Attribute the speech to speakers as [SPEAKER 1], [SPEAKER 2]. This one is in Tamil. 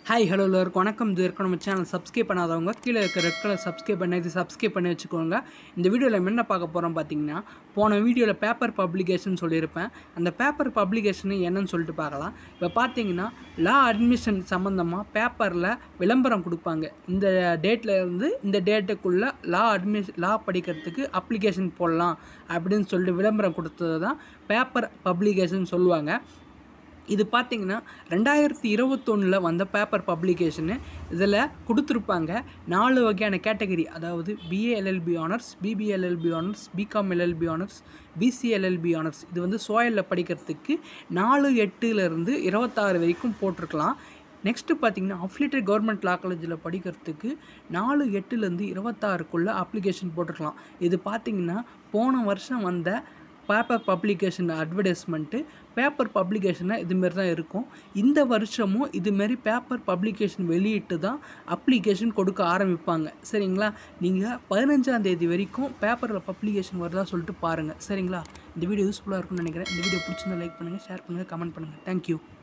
[SPEAKER 1] ஹாய் ஹலோ எல்லாருக்கும் வணக்கம் இது இருக்க நம்ம சேனல் சப்ஸ்கிரைப் பண்ணாதவங்க கீழே இருக்க ரெட் கலர் சப்ஸ்கிரைப் பண்ணி இது சப்ஸ்கிரைப் பண்ணி வச்சுக்கோங்க இந்த வீடியோவில் நம்ம என்ன பார்க்க போகிறோம் பார்த்தீங்கன்னா போன வீடியோவில் பேப்பர் பப்ளிகேஷன் சொல்லியிருப்பேன் அந்த பேப்பர் பப்ளிகேஷன் என்னன்னு சொல்லிட்டு பார்க்கலாம் இப்போ பார்த்தீங்கன்னா லா அட்மிஷன் சம்மந்தமாக பேப்பரில் விளம்பரம் கொடுப்பாங்க இந்த டேட்டில் இருந்து இந்த டேட்டுக்குள்ளே லா அட்மிஷன் லா படிக்கிறதுக்கு அப்ளிகேஷன் போடலாம் அப்படின்னு சொல்லிட்டு விளம்பரம் கொடுத்தது தான் பேப்பர் பப்ளிகேஷன் சொல்லுவாங்க இது பார்த்தீங்கன்னா ரெண்டாயிரத்தி இருபத்தொன்னில் வந்த பேப்பர் பப்ளிகேஷனு இதில் கொடுத்துருப்பாங்க நாலு வகையான கேட்டகரி அதாவது BA LLB honours BB LLB honours BCom LLB honours BSc LLB honours இது வந்து சோயலில் படிக்கிறதுக்கு நாலு எட்டுலேருந்து இருபத்தாறு வரைக்கும் போட்டிருக்கலாம் நெக்ஸ்ட்டு பார்த்தீங்கன்னா அஃபிலேட்டட் கவர்மெண்ட் லா காலேஜில் படிக்கிறதுக்கு நாலு எட்டுலேருந்து இருபத்தாறுக்குள்ளே அப்ளிகேஷன் போட்டிருக்கலாம் இது பார்த்தீங்கன்னா போன வருஷம் வந்த பேப்பர் பப்ளிகேஷன் அட்வர்டைஸ்மெண்ட்டு பேப்பர் பப்ளிகேஷனாக இதுமாரி தான் இருக்கும் இந்த வருஷமும் இதுமாரி பேப்பர் பப்ளிகேஷன் வெளியிட்டு தான் அப்ளிகேஷன் கொடுக்க ஆரம்பிப்பாங்க சரிங்களா நீங்கள் பதினஞ்சாம் தேதி வரைக்கும் பேப்பரில் பப்ளிகேஷன் வருதா சொல்லிட்டு பாருங்கள் சரிங்களா இந்த வீடியோ யூஸ்ஃபுல்லாக இருக்கும்னு நினைக்கிறேன் இந்த வீடியோ பிடிச்சிருந்தா லைக் பண்ணுங்கள் ஷேர் பண்ணுங்கள் கமெண்ட் பண்ணுங்கள் தேங்க்யூ